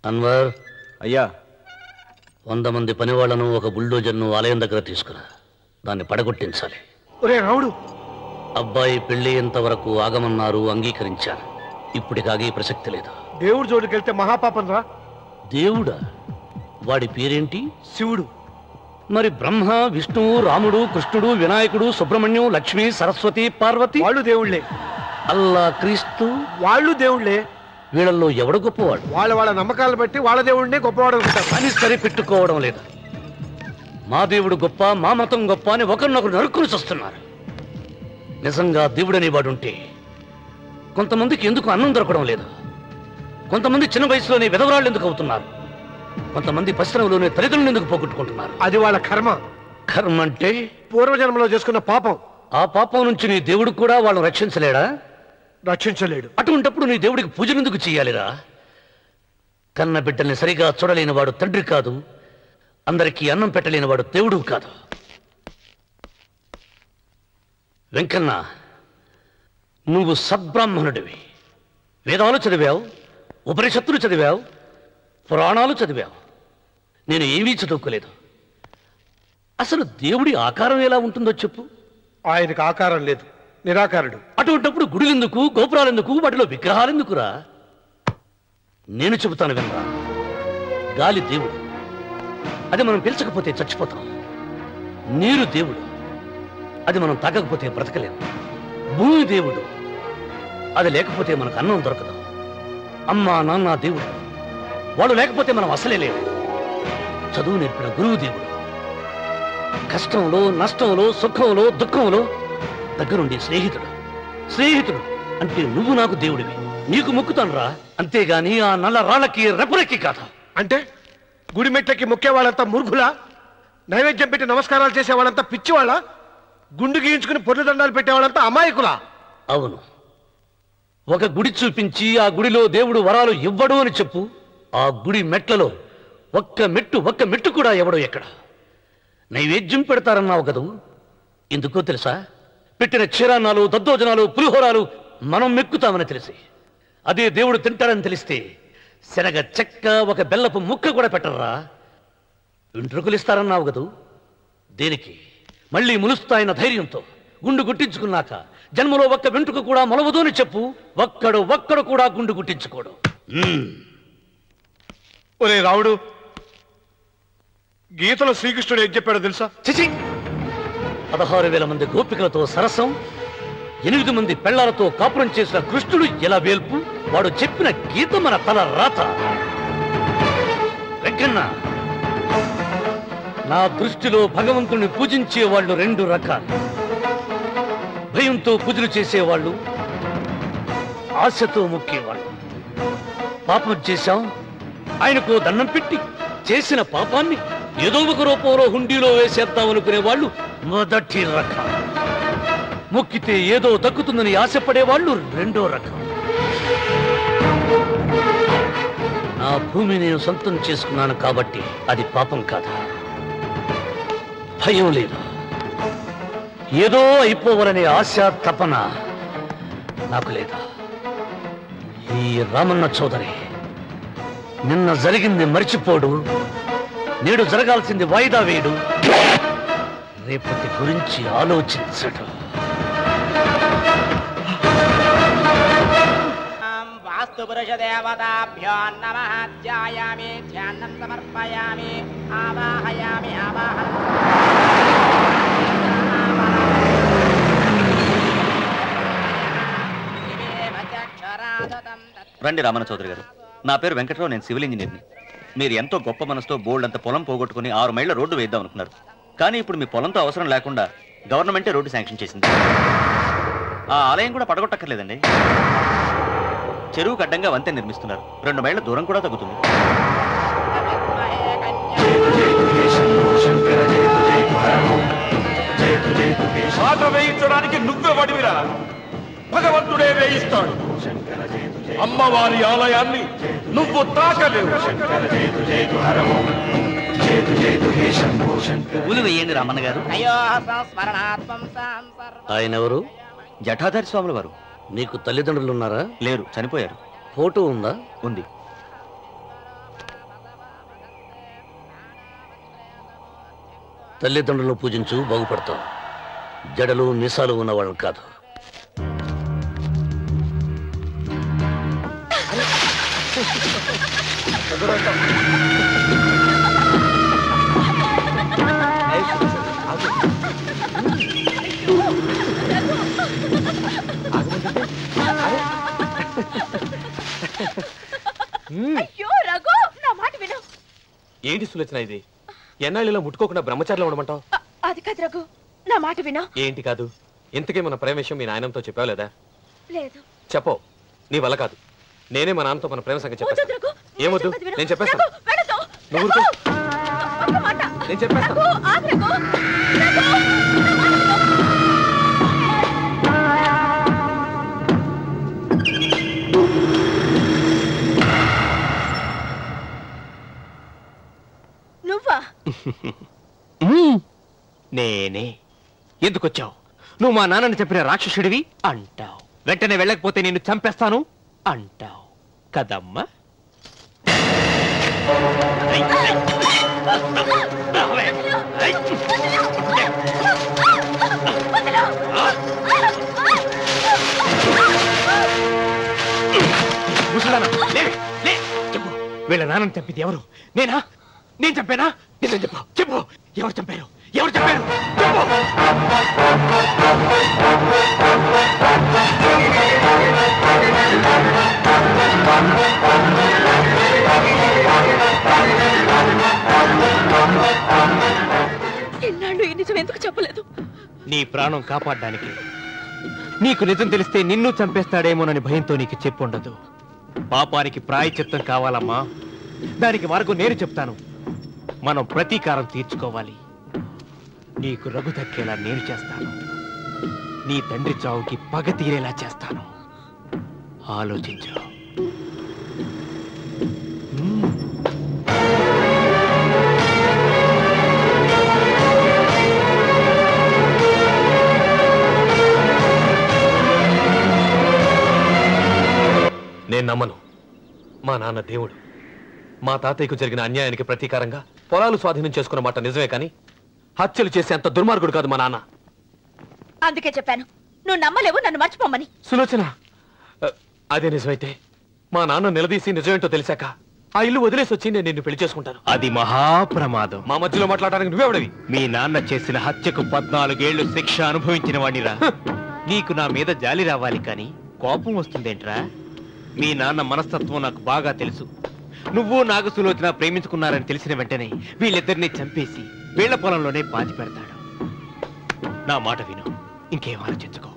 అన్వర్ అయ్యా వంద మంది పనివాళ్లను ఒక బుల్డోజర్ను ఆలయం దగ్గర తీసుకురా దాన్ని పడగొట్టించాలి ఒరే రావుడు అబ్బాయి పెళ్ళయ్యేంత వరకు ఆగమన్నారు అంగీకరించాను ఇప్పటికి ఆగే ప్రసక్తి లేదు దేవుడి జోడికి వెళ్తే మహాపాపం రా దేవుడా వాడి పేరేంటి శివుడు మరి బ్రహ్మ విష్ణువు రాముడు కృష్ణుడు వినాయకుడు సుబ్రహ్మణ్యం లక్ష్మి సరస్వతి పార్వతి వాళ్ళు దేవుళ్ళే అల్లా క్రీస్తు వాళ్ళు దేవుళ్ళే వీళ్ళల్లో ఎవడు గొప్పవాడు వాళ్ళ వాళ్ళ నమ్మకాలను బట్టి వాళ్ళ దేవుడినే గొప్పవాడు అనుకుంటారు అని సరిపెట్టుకోవడం లేదు మా దేవుడు గొప్ప మా మతం గొప్ప అని ఒకరినొకరు నరుక్కుని చూస్తున్నారు నిజంగా దేవుడనే వాడుంటే కొంతమందికి ఎందుకు అన్నం దొరకడం లేదు కొంతమంది చిన్న వయసులోనే విధవరాళ్ళు ఎందుకు అవుతున్నారు కొంతమంది పశ్చిమలోనే తల్లిదండ్రులు ఎందుకు పోగొట్టుకుంటున్నారు అది వాళ్ళ కర్మ కర్మ అంటే పూర్వజన్మలో చేసుకున్న పాపం ఆ పాపం నుంచి నీ దేవుడు కూడా వాళ్ళని రక్షించలేడా రక్షించలేడు అటువంటప్పుడు నీ దేవుడికి పూజలు ఎందుకు చేయాలిరా కన్న బిడ్డల్ని సరిగా చూడలేని వాడు తండ్రి కాదు అందరికీ అన్నం పెట్టలేని వాడు దేవుడు కాదు వెంకన్న నువ్వు సద్బ్రాహ్మణుడివి వేదాలు చదివావు ఉపనిషత్తులు చదివావు పురాణాలు చదివావు నేను ఏమీ చదువుకోలేదు అసలు దేవుడి ఆకారం ఎలా ఉంటుందో చెప్పు ఆయనకు ఆకారం లేదు నిరాకారుడు అటువంటప్పుడు గుడులెందుకు గోపురాలెందుకు వాటిలో విగ్రహాలెందుకురా నేను చెబుతాను వినరా గాలి దేవుడు అది మనం పీల్చకపోతే చచ్చిపోతాం నీరు దేవుడు అది మనం తాగకపోతే బ్రతకలేం భూమి దేవుడు అది లేకపోతే మనకు అన్నం దొరకదు అమ్మ నాన్న దేవుడు వాడు లేకపోతే మనం అసలే లేవు చదువు నేర్పిన గురువు దేవుడు కష్టంలో నష్టంలో సుఖంలో దుఃఖంలో దగ్గరుండి స్నేహితుడు స్నేహితుడు అంటే నువ్వు నాకు దేవుడివి నీకు మొక్కుతాను రా అంతేగాని ఆ నల్ల రాళ్ళకి రెపరెక్కి కాదు అంటే గుడి మెట్లకి మొక్కే వాళ్ళంతా మూర్ఖులా నైవేద్యం పెట్టి నమస్కారాలు చేసే వాళ్ళంతా పిచ్చివాళ్ళ గుండు గీయించుకుని పొర్లు దండాలు పెట్టేవాళ్ళంతా అమాయకులా అవును ఒక గుడి చూపించి ఆ గుడిలో దేవుడు వరాలు ఇవ్వడు అని చెప్పు ఆ గుడి మెట్లలో ఒక్క మెట్టు ఒక్క మెట్టు కూడా ఎవడో ఎక్కడ నైవేద్యం పెడతారన్నావు కదూ ఎందుకో తెలుసా పెట్టిన క్షీరాన్నాలు దద్దోజనాలు పులిహోరాలు మనం మెక్కుతామని తెలిసి అదే దేవుడు తింటాడని తెలిస్తే శనగ చెక్క ఒక బెల్లపు ముక్క కూడా పెట్టరా వెంట్రుకలు ఇస్తారన్నావు కదూ దేనికి మళ్ళీ ములుస్తాయన్న ధైర్యంతో గుండు గుట్టించుకున్నాక జన్మలో ఒక్క వెంట్రుక కూడా మొలవదు అని చెప్పు ఒక్కడు ఒక్కడు కూడా గుండు గుట్టించుకోడు మ్మ్. ఒరే రావుడు గీతలో శ్రీకృష్ణుడు ఏం చెప్పాడో తెలుసా చిచి పదహారు వేల మంది గోపికలతో సరసం ఎనిమిది మంది పెళ్లాలతో కాపురం చేసిన కృష్ణుడు ఎలా వేల్పు వాడు చెప్పిన గీత మన తల రాత వెంకన్న నా దృష్టిలో భగవంతుణ్ణి పూజించే వాళ్ళు రెండు రకాలు భయంతో పూజలు చేసేవాళ్ళు ఆశతో మొక్కేవాళ్ళు పాపం చేశాం ఆయనకు దండం పెట్టి చేసిన పాపాన్ని ఏదో ఒక రూపంలో హుండీలో వేసేద్దాం అనుకునే వాళ్ళు మొదటి రకం మొక్కితే ఏదో దక్కుతుందని ఆశపడే వాళ్ళు రెండో రకం నా భూమి నేను సొంతం చేసుకున్నాను కాబట్టి అది పాపం కాదా భయం లేదు ఏదో అయిపోవాలనే ఆశ తపన నాకు లేదా ఈ రామన్న చౌదరి నిన్న జరిగింది మర్చిపోడు నేడు జరగాల్సింది వాయిదా వేయడు రేపటి గురించి ఆలోచించడు వాస్తుపురుషదేవతాభ్యో నమ ధ్యాయామి ధ్యానం సమర్పయామి ఆవాహయామి ఆవాహన రండి రామన్న చౌదరి గారు నా పేరు వెంకట్రావు నేను సివిల్ ఇంజనీర్ని మీరు ఎంతో గొప్ప మనసుతో బోల్డ్ అంత పొలం పోగొట్టుకుని ఆరు మైళ్ళ రోడ్డు వేద్దాం అనుకున్నారు కానీ ఇప్పుడు మీ పొలంతో అవసరం లేకుండా గవర్నమెంటే రోడ్డు శాంక్షన్ చేసింది ఆ ఆలయం కూడా పడగొట్టక్కర్లేదండి చెరువుకు అడ్డంగా వంతెన నిర్మిస్తున్నారు రెండు మైళ్ళ దూరం కూడా తగ్గుతుంది పాట వేయించడానికి నువ్వే వడివిరా భగవంతుడే వేయిస్తాడు అమ్మవారి ఆలయాన్ని నువ్వు తాకలేవు పూలు వేయండి రామన్న గారు అయ్యో సంస్మరణాత్మం సాం సర్వ ఆయన ఎవరు జఠాధారి స్వాముల వారు నీకు తల్లిదండ్రులు ఉన్నారా లేరు చనిపోయారు ఫోటో ఉందా ఉంది తల్లిదండ్రులను పూజించు బాగుపడతావు జడలు మీసాలు ఉన్నవాళ్ళని కాదు అయ్యో రఘు నా మాట విను ఏంటి సులోచన ఇది ఎన్నాళ్ళలో ముట్టుకోకుండా బ్రహ్మచారిలో ఉండమంటావు అ- అది కాదు రఘు నా మాట విను ఏంటి కాదు ఇంతకీ మన ప్రేమ విషయం మీ నాయనంతో చెప్పావు లేదా లేదు చెప్పో నీ వల్ల కాదు నేనే మా నాన్నతో మన ప్రేమ సంగతి వద్దు చెప్పేస్తాను రఘు ఏమొద్దు చెప్పేది విను. నేను చెప్పేస్తాను రఘు, వెళ్ళొద్దు. నువ్వు రఘు, ఊరుకో. ఒక్క మాట నేను చెప్పేస్తాను రఘు, ఆగు రఘు. రఘు, నువ్వా నేనే ఎందుకొచ్చావు నువ్వు మా నాన్నని చెప్పిన రాక్షసుడివి అంటావు వెంటనే వెళ్ళకపోతే నిన్ను చంపేస్తాను అంటావు కదమ్మా ముసలానా, లే, లే, చెప్పు వీళ్ళ నాన్నని చంపింది ఎవరు నేనా నేను చంపానా నిజం చెప్పు చెప్పు ఎవరు చంపారు ఎవరు చంపారు చెప్పు ఎన్నాళ్ళు ఈ నిజం ఎందుకు చెప్పలేదు నీ ప్రాణం కాపాడడానికి నీకు నిజం తెలిస్తే నిన్ను చంపేస్తాడేమోనని భయంతో నీకు చెప్పుండదు పాపానికి ప్రాయచిత్తం కావాలమ్మా దానికి మార్గం నేను చెప్తాను మనం ప్రతీకారం తీర్చుకోవాలి నీకు రఘు దక్కేలా నేను చేస్తాను నీ తండ్రి చావుకి పగ తీరేలా చేస్తాను ఆలోచించు మ్మ్. నేను నమ్మను మా నాన్న దేవుడు మా తాతయ్యకు జరిగిన అన్యాయానికి ప్రతీకారంగా పొలాలు స్వాధీనం చేసుకున్న మాట నిజమే కానీ హత్యలు చేసే అంత దుర్మార్గుడు కాదు మా నాన్న అందుకే చెప్పాను నువ్వు నమ్మలేవు నన్ను మర్చిపోమని సులోచన అ, అదే నిజమైతే మా నాన్న నిలదీసి నిజమేంటో తెలిసాక ఆ ఇల్లు వదిలేసి వచ్చి నేను నిన్ను పెళ్లి చేసుకుంటాను అది మహాప్రమాదం మా మధ్యలో మాట్లాడడానికి నువ్వెవడవి మీ నాన్న చేసిన హత్యకు పద్నాలుగేళ్లు శిక్ష అనుభవించిన వాణిరా నీకు నా మీద జాలి రావాలి కానీ కోపం వస్తుందేంట్రా మీ నాన్న మనస్తత్వం నాకు బాగా తెలుసు నువ్వు నాగసులోచన ప్రేమించుకున్నారని తెలిసిన వెంటనే వీళ్ళిద్దరిని చంపేసి వీళ్ల పొలంలోనే పాతి పెడతాడు నా మాట విను ఇంకేం ఆలోచించుకో